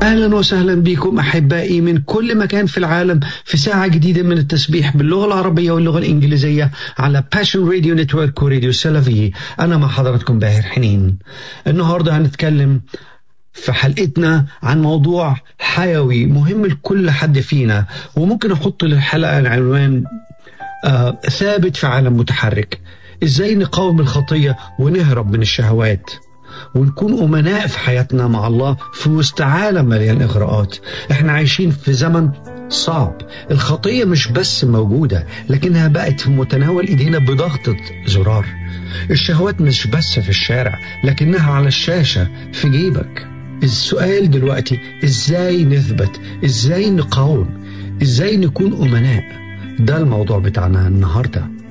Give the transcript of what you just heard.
أهلا وسهلا بكم أحبائي من كل مكان في العالم في ساعة جديدة من التسبيح باللغة العربية واللغة الإنجليزية على باشن راديو نتورك وراديو سلفي أنا مع حضراتكم باهر حنين النهاردة هنتكلم في حلقتنا عن موضوع حيوي مهم لكل حد فينا وممكن أحط للحلقة العنوان آه ثابت في عالم متحرك ازاي نقاوم الخطية ونهرب من الشهوات ونكون أمناء في حياتنا مع الله في وسط عالم مليان إغراءات احنا عايشين في زمن صعب الخطية مش بس موجودة لكنها بقت في متناول إيدينا بضغطة زرار الشهوات مش بس في الشارع لكنها على الشاشة في جيبك السؤال دلوقتي ازاي نثبت ازاي نقاوم ازاي نكون أمناء ده الموضوع بتاعنا النهارده